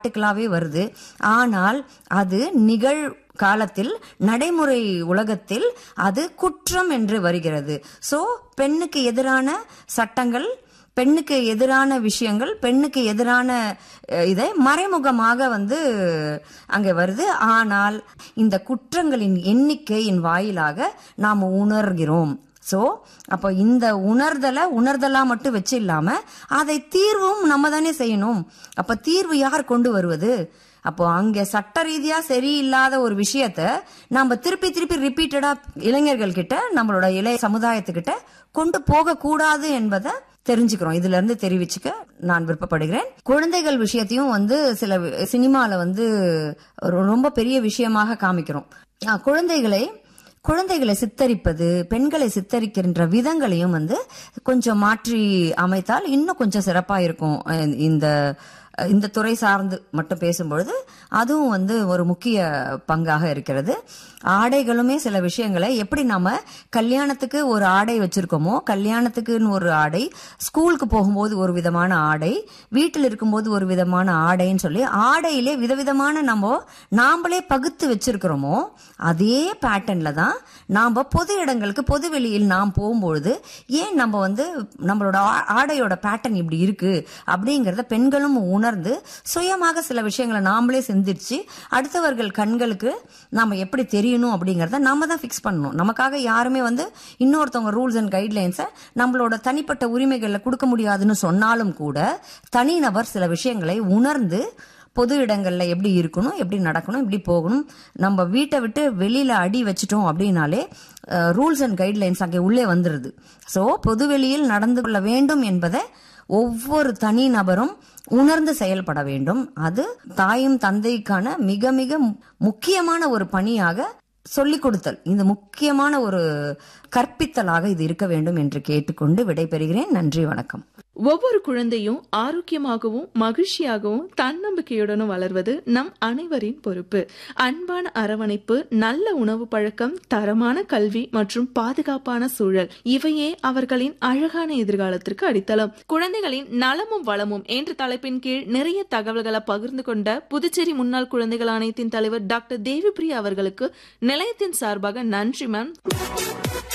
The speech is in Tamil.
நாட்டுக்களாவே வருது ஆனால் அது நிகழ் காலத்தில் நடைமுறை உலகத்தில் அது குற்றம் என்று வருகிறது சோ பெண்ணுக்கு எதிரான சட்டங்கள் பெண்ணுக்கு எதிரான விஷயங்கள் பெண்ணுக்கு எதிரான அஹ், இதை மறைமுகமாக வந்து அங்கே வருது ஆனால் இந்த குற்றங்களின் எண்ணிக்கையின் வாயிலாக நாம் உணர்கிறோம் சோ அப்போ இந்த உணர்தலை உணர்தலா மட்டும் வச்சு இல்லாம அதை தீர்வும் நம்ம தானே செய்யணும் அப்ப தீர்வு யார் கொண்டு வருவது அப்போ அங்க சட்ட ரீதியா சரியில்லாத ஒரு விஷயத்த நம்ம திருப்பி திருப்பி ரிப்பீட்டடா இளைஞர்கள் கிட்ட நம்மளோட இளைய சமுதாயத்துக்கிட்ட கொண்டு போக கூடாது என்பதை தெரிஞ்சுக்கிறோம் இதுல இருந்து தெரிவிச்சுக்க நான் விருப்பப்படுகிறேன் குழந்தைகள் விஷயத்தையும் வந்து சில வி- சினிமால வந்து ரொ- ரொம்ப பெரிய விஷயமாக காமிக்கிறோம் அஹ் குழந்தைகளை குழந்தைகளை சித்தரிப்பது பெண்களை சித்தரிக்கின்ற விதங்களையும் வந்து கொஞ்சம் மாற்றி அமைத்தால் இன்னும் கொஞ்சம் சிறப்பா இருக்கும் அஹ் இந்த இந்த துறை சார்ந்து மட்டும் பேசும்பொழுது அதுவும் வந்து ஒரு முக்கிய பங்காக இருக்கிறது ஆடைகளுமே சில விஷயங்களை எப்படி நாம கல்யாணத்துக்கு ஒரு ஆடை வச்சிருக்கோமோ கல்யாணத்துக்குன்னு ஒரு ஆடை ஸ்கூலுக்கு போகும்போது ஒரு விதமான ஆடை வீட்டில் இருக்கும்போது ஒரு விதமான ஆடைன்னு சொல்லி ஆடையிலே விதவிதமான நம்ம நாமளே பகுத்து வச்சிருக்கிறோமோ அதே பேட்டர்ன்ல தான் நாம பொது இடங்களுக்கு பொது வெளியில் நாம் போகும்பொழுது ஏன் நம்ம வந்து நம்மளோட ஆ- ஆடையோட பேட்டர்ன் இப்படி இருக்கு அப்படிங்கறத பெண்களும் உணர்ந்து சுயமாக சில விஷயங்களை நாமளே சிந்திச்சு அடுத்தவர்கள் கண்களுக்கு நாம எப்படி தெரியணும் அப்படிங்கறத நாம தான் ஃபிக்ஸ் பண்ணணும் நமக்காக யாருமே வந்து இன்னொருத்தவங்க ரூல்ஸ் அண்ட் கைட்லைன்ஸை நம்மளோட தனிப்பட்ட உரிமைகள்ல கொடுக்க முடியாதுன்னு சொன்னாலும் கூட தனிநபர் சில விஷயங்களை உணர்ந்து பொது இடங்கள்ல எப்படி இருக்கணும் எப்படி நடக்கணும் எப்படி போகணும் நம்ம வீட்டை விட்டு வெளியில அடி வச்சிட்டோம் அப்படின்னாலே ரூல்ஸ் அண்ட் கைட்லைன்ஸ் அங்கே உள்ளே வந்துருது ஸோ பொது வெளியில் நடந்து கொள்ள வேண்டும் என்பதை ஒவ்வொரு தனி நபரும் உணர்ந்து செயல்பட வேண்டும் அது தாயும் தந்தைக்கான மிக மிக மு- முக்கியமான ஒரு பணியாக சொல்லிக் கொடுத்தல் இந்த முக்கியமான ஒரு கற்பித்தலாக இது இருக்க வேண்டும் என்று கேட்டுக்கொண்டு விடைபெறுகிறேன் நன்றி வணக்கம் ஒவ்வொரு குழந்தையும் ஆரோக்கியமாகவும் மகிழ்ச்சியாகவும் தன்னம்பிக்கையுடனும் வளர்வது நம் அனைவரின் பொறுப்பு அன்பான அரவணைப்பு நல்ல உணவு பழக்கம் தரமான கல்வி மற்றும் பாதுகாப்பான சூழல் இவையே அவர்களின் அழகான எதிர்காலத்திற்கு அடித்தளம் குழந்தைகளின் நலமும் வளமும் என்ற தலைப்பின் கீழ் நிறைய தகவல்களை பகிர்ந்து கொண்ட புதுச்சேரி முன்னாள் குழந்தைகள் ஆணையத்தின் தலைவர் டாக்டர் தேவிப்பிரியா அவர்களுக்கு நிலையத்தின் சார்பாக நன்றி மேம்